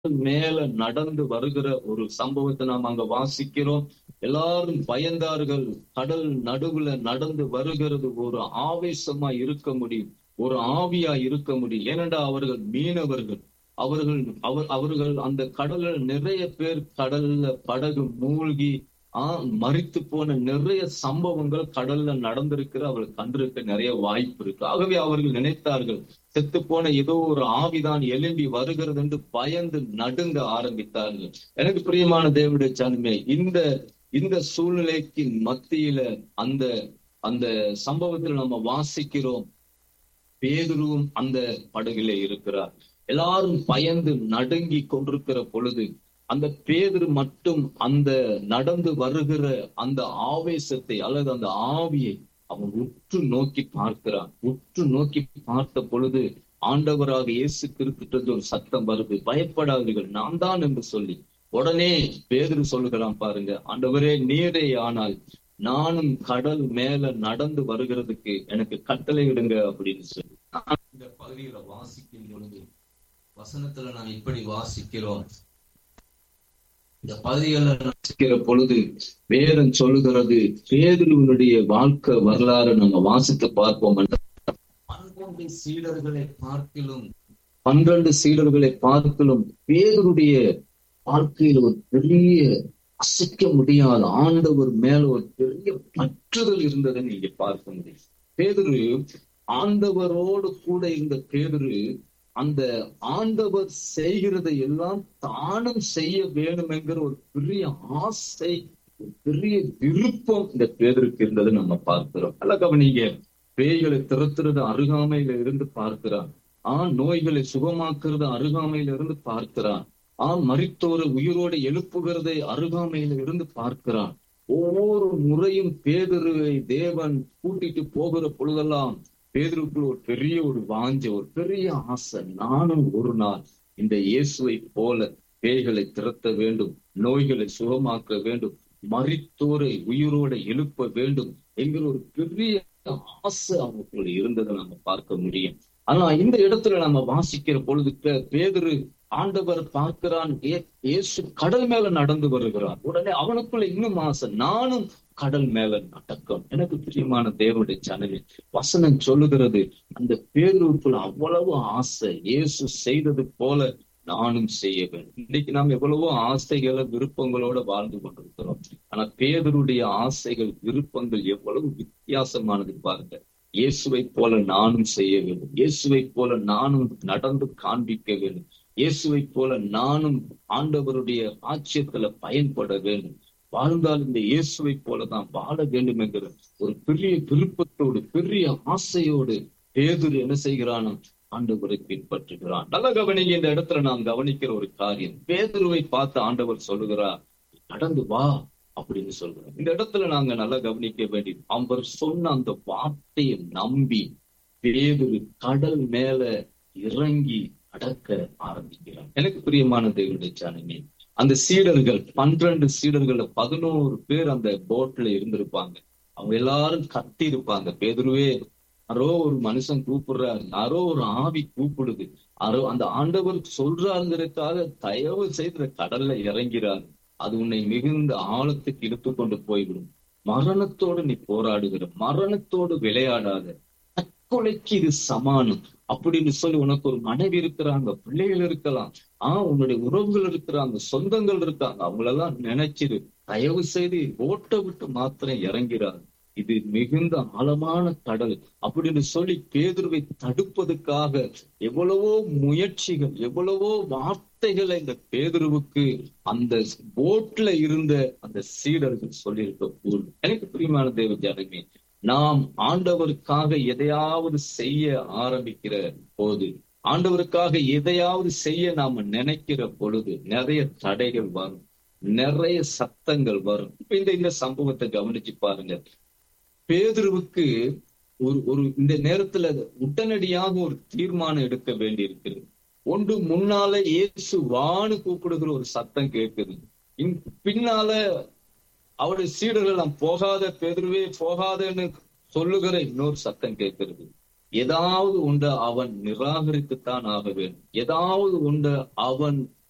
மேல நடந்து வருகிற ஒரு சம்பவத்தை நாம் அங்க வாசிக்கிறோம் எல்லாரும் பயந்தார்கள் கடல் நடுவுல நடந்து வருகிறது ஒரு ஆவேசமா இருக்க முடியும் ஒரு ஆவியா இருக்க முடியும் ஏனென்றா அவர்கள் மீனவர்கள் அவர்கள் அவர் அவர்கள் அந்த கடல்ல நிறைய பேர் கடல்ல படகு மூழ்கி ஆஹ் மறித்து போன நிறைய சம்பவங்கள் கடல்ல நடந்திருக்கிற அவர்கள் கண்டிருக்க நிறைய வாய்ப்பு இருக்கு ஆகவே அவர்கள் நினைத்தார்கள் செத்து போன ஏதோ ஒரு ஆவிதான் எழும்பி வருகிறது என்று பயந்து நடுங்க ஆரம்பித்தார்கள் எனக்கு பிரியமான தேவடைய சாணுமே இந்த இந்த சூழ்நிலைக்கு மத்தியில அந்த அந்த சம்பவத்தில் நம்ம வாசிக்கிறோம் பேதுருவும் அந்த படகிலே இருக்கிறார் எல்லாரும் பயந்து நடுங்கி கொண்டிருக்கிற பொழுது அந்த பேதர் மட்டும் அந்த நடந்து வருகிற அந்த ஆவேசத்தை அல்லது அந்த ஆவியை அவன் உற்று நோக்கி பார்க்கிறான் உற்று நோக்கி பார்த்த பொழுது ஆண்டவராக இயேசு கிறிஸ்து ஒரு சத்தம் வருது பயப்படாதீர்கள் நான் தான் என்று சொல்லி உடனே பேதர் சொல்லுகிறான் பாருங்க ஆண்டவரே நீரே ஆனால் நானும் கடல் மேல நடந்து வருகிறதுக்கு எனக்கு கட்டளை இடுங்க அப்படின்னு சொல்லி இந்த பகுதியில வாசிக்கும் பொழுது வசனத்துல நான் இப்படி வாசிக்கிறோம் இந்த பகுதிகளில் வாசிக்கிற பொழுது வேதம் சொல்லுகிறது பேதுருவனுடைய வாழ்க்கை வரலாறு நம்ம வாசித்து பார்ப்போம் பன்னிரண்டு சீடர்களை பார்க்கிலும் பன்னிரண்டு சீடர்களை பார்க்கிலும் பேதருடைய வாழ்க்கையில் ஒரு பெரிய அசைக்க முடியாத ஆண்டவர் மேல ஒரு பெரிய பற்றுதல் இருந்ததை நீங்க பார்க்க முடியும் பேதுரு ஆண்டவரோடு கூட இருந்த பேதுரு அந்த ஆண்டவர் செய்கிறதை எல்லாம் தானும் செய்ய வேண்டும் என்கிற ஒரு பெரிய ஆசை பெரிய விருப்பம் இந்த பேதருக்கு இருந்தது நம்ம பார்க்கிறோம் அல்ல கவனிங்க பேய்களை திறத்துறது அருகாமையில இருந்து பார்க்கிறான் ஆஹ் நோய்களை சுகமாக்குறது அருகாமையில இருந்து பார்க்கிறான் ஆஹ் மறித்தோரை உயிரோடு எழுப்புகிறதை அருகாமையில இருந்து பார்க்கிறான் ஒவ்வொரு முறையும் பேதருவை தேவன் கூட்டிட்டு போகிற பொழுதெல்லாம் பேதருக்குள் ஒரு பெரிய ஒரு வாஞ்ச ஒரு பெரிய ஆசை நானும் ஒரு நாள் இந்த இயேசுவை போல பேய்களை திறத்த வேண்டும் நோய்களை சுகமாக்க வேண்டும் மறித்தோரை உயிரோட எழுப்ப வேண்டும் என்கிற ஒரு பெரிய ஆசை அவங்களுக்குள்ள இருந்ததை நம்ம பார்க்க முடியும் ஆனா இந்த இடத்துல நம்ம வாசிக்கிற பொழுது பேதரு ஆண்டவர் பார்க்கிறான் இயேசு கடல் மேல நடந்து வருகிறான் உடனே அவனுக்குள்ள இன்னும் ஆசை நானும் கடல் மேல நடக்கும் எனக்கு பிரியமான தேவனுடைய சனவே வசனம் சொல்லுகிறது அந்த பேருக்குள்ள அவ்வளவு ஆசை இயேசு செய்தது போல நானும் செய்ய வேண்டும் இன்னைக்கு நாம் எவ்வளவோ ஆசைகளை விருப்பங்களோட வாழ்ந்து கொண்டிருக்கிறோம் ஆனா பேதருடைய ஆசைகள் விருப்பங்கள் எவ்வளவு வித்தியாசமானது பாருங்க இயேசுவை போல நானும் செய்ய வேண்டும் இயேசுவை போல நானும் நடந்து காண்பிக்க வேண்டும் இயேசுவை போல நானும் ஆண்டவருடைய ஆட்சியத்துல பயன்பட வேண்டும் வாழ்ந்தால் இந்த இயேசுவை போலதான் வாழ வேண்டும் என்கிற ஒரு பெரிய விருப்பத்தோடு பெரிய ஆசையோடு பேதுரு என்ன செய்கிறானோ ஆண்டவரை பின்பற்றுகிறான் நல்ல கவனிங்க இந்த இடத்துல நாம் கவனிக்கிற ஒரு காரியம் பேதுருவை பார்த்து ஆண்டவர் சொல்லுகிறார் நடந்து வா அப்படின்னு சொல்றார் இந்த இடத்துல நாங்க நல்லா கவனிக்க வேண்டியது அவர் சொன்ன அந்த வார்த்தையை நம்பி பேதுரு கடல் மேல இறங்கி அடக்க ஆரம்பிக்கிறார் எனக்கு பிரியமான தேவனுடைய சாணமே அந்த சீடர்கள் பன்னிரண்டு சீடர்கள்ல பதினோரு பேர் அந்த போட்ல இருந்திருப்பாங்க அவங்க எல்லாரும் கத்தி இருப்பாங்க பேதுருவே யாரோ ஒரு மனுஷன் கூப்பிடுறாரு யாரோ ஒரு ஆவி கூப்பிடுது யாரோ அந்த ஆண்டவர் சொல்றாருங்கிறதுக்காக தயவு செய்து கடல்ல இறங்கிறாரு அது உன்னை மிகுந்த ஆழத்துக்கு இழுத்து கொண்டு போய்விடும் மரணத்தோடு நீ போராடுகிற மரணத்தோடு விளையாடாத தற்கொலைக்கு இது சமானம் அப்படின்னு சொல்லி உனக்கு ஒரு மனைவி இருக்கிறாங்க பிள்ளைகள் இருக்கலாம் ஆஹ் உன்னுடைய உறவுகள் இருக்கிறாங்க சொந்தங்கள் இருக்காங்க அவங்களெல்லாம் நினைச்சிரு தயவு செய்து ஓட்ட விட்டு மாத்திரம் இறங்கிறாரு இது மிகுந்த ஆழமான கடல் அப்படின்னு சொல்லி பேதுருவை தடுப்பதற்காக எவ்வளவோ முயற்சிகள் எவ்வளவோ வார்த்தைகளை இந்த பேதுருவுக்கு அந்த போட்ல இருந்த அந்த சீடர்கள் சொல்லியிருக்க கூடும் எனக்கு பிரியமான தேவ ஜனமே நாம் ஆண்டவருக்காக எதையாவது செய்ய ஆரம்பிக்கிற போது ஆண்டவருக்காக எதையாவது செய்ய நாம நினைக்கிற பொழுது நிறைய தடைகள் வரும் நிறைய சத்தங்கள் வரும் இப்ப இந்த இந்த சம்பவத்தை கவனிச்சு பாருங்க பேதுருவுக்கு ஒரு ஒரு இந்த நேரத்துல உடனடியாக ஒரு தீர்மானம் எடுக்க வேண்டி இருக்குது ஒன்று முன்னால இயேசு வானு கூப்பிடுகிற ஒரு சத்தம் கேட்குது பின்னால அவருடைய சீடர்கள் நாம் போகாத பேதுருவே போகாதன்னு சொல்லுகிற இன்னொரு சத்தம் கேட்கிறது ஏதாவது உண்ட அவன் நிராகரித்துத்தான் ஆக வேண்டும் ஏதாவது உண்ட அவன்